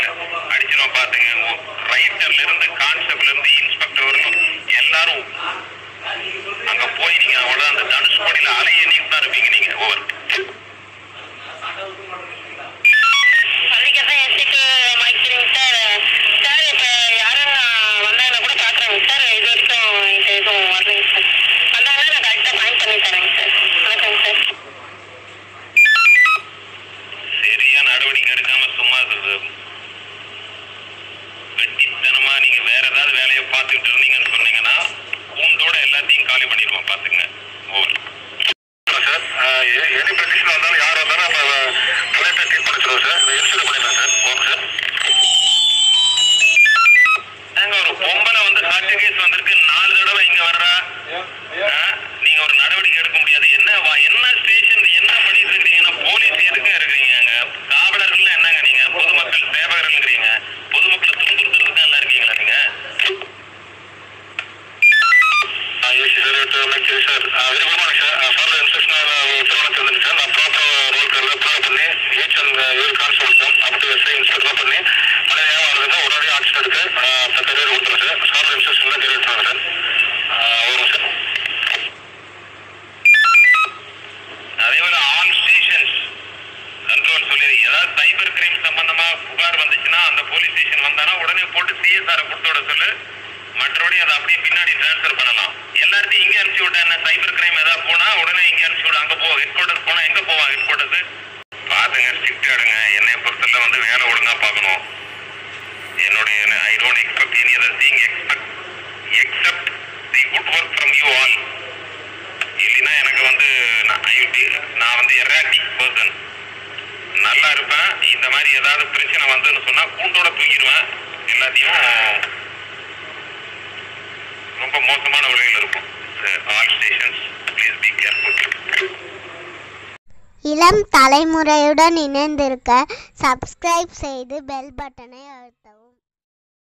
அடிச்சிருவாங்க அடிச்சிருவோம் பாத்துங்க ரைட்டர்ல இருந்து கான்ஸ்டபிள்ல இருந்து இன்ஸ்பெக்டர் வரைக்கும் எல்லாரும் அங்க போய் நீங்க அவ்வளவு அந்த தனுஷ்கோடியில அலை எண்ணிட்டு தான் இருப்பீங்க நீங்க ஓவர் அதுக்கப்புறம் எஸ்டிக்கு மாய்க்கிறீங்க சார் சார் இப்போ யாரும் வந்தாங்கன்னா கூட பார்க்குறேங்க சார் இது வரைக்கும் இது எதுவும் வரலைங்க சார் வந்தாங்கன்னா நான் கரெக்டாக பாயிண்ட் பண்ணி தரேங்க சார் வணக்கங்க சார் சரியா நடவடிக்கை எடுக்காம சும்மா இருக்கிறது வெட்டித்தனமா நீங்க வேற ஏதாவது வேலையை பார்த்துக்கிட்டு இருந்தீங்கன்னு சொன்னீங்கன்னா கூண்டோட எல்லாத்தையும் காலி பண்ணிடுவோம் பாத்துங்க ஓவர் சார் எனி பெட்டிஷன் வந்தாலும் யார் வந்தாலும் நம்ம தொலைத்தை ட்ரீட் பண்ணிச்சிருவோம் சார் இன்சூர் பண்ணிடலாம் சார் ஓகே சார் நாங்க ஒரு பொம்பளை வந்து ஹார்ட் கேஸ் வந்திருக்கு நாலு தடவை இங்க வர்றா ஆ, நீங்க ஒரு நடவடிக்கை எடுக்க முடியாது என்ன வா- என்ன ஸ்டேஷன் என்ன பண்ணிட்டு இருக்கீங்கன்னா போலீஸ் எதுக்கு இருக்கிறீங்க அங்க காவலர்கள் என்னங்க நீங்க பொதுமக்கள் சேவகர்கள்ங்கிறீங்க பொதுமக்களை துன்புறுத்துறதுக்கு எல்லாம் இருக்கீங்களா நீங்க எஸ் சார் மெச்சரி sir very good morning sir for instruction திருமணம் வந்துருக்கு சார் நான் ப்ராப்பர் ரோல் எல்லாம் ப்ரூவ் பண்ணி ஈச் அண்ட் ஏழு கான்ஸ்டபிள்ஸும் அப் டு எஸ்ஐ இன்ஸ்பெக்டர் பண்ணி மனிதனாக வர்றதுக்கு உடனே ஆக்ஷன் எடுத்து தக்க பேர் கொடுத்துருங்க சார் ஃபார் இன்ஸ்ட்ரக்ஷன்லாம் தெரிவித்துருங்க சார் வரும் சார் அதே போல ஆல் ஸ்டேஷன்ஸ் கண்ட்ரோல் சொல்லி ஏதாவது சைபர் கிரைம் சம்பந்தமா புகார் வந்துச்சுன்னா அந்த போலீஸ் ஸ்டேஷன் வந்தானா உடனே போட்டு சிஎஸ்ஆர் கொடுத்து விட சொல்லு மற்றபடி அதை அப்படியே பின்னாடி டிரான்ஸ்ஃபர் பண்ணலாம் எல்லாத்தையும் இங்கே அனுப்பிச்சு விட்டா என்ன சைபர் கிரைம் ஏதாவது போனா உடனே இங்கே அனுப்பிச்சு விட அங்கே போ ஹெட் குவார்டர் போனா எங்க போவா ஹெட் குவார்டர்ஸ் பாத்துங்க ஸ்ட்ரிக்ட் எடுங்க என்னை பொறுத்தல வந்து வேலை ஒழுங்கா பார்க்கணும் என்னுடைய I don't expect any other thing expect except the good work from you all இல்லைன்னா எனக்கு வந்து நான் I will be- நான் வந்து எராட்டிக் பர்சன் நல்லா இருப்பேன் இந்த மாதிரி ஏதாவது பிரச்சனை வந்துன்னு சொன்னா கூண்டோட தூக்கிடுவேன் எல்லாத்தையும் ரொம்ப மோசமான விலையில் இருக்கும் all stations please be careful இளம் தலைமுறையுடன் இணைந்திருக்க சப்ஸ்கிரைப் செய்து பெல் பட்டனை அழுத்தவும்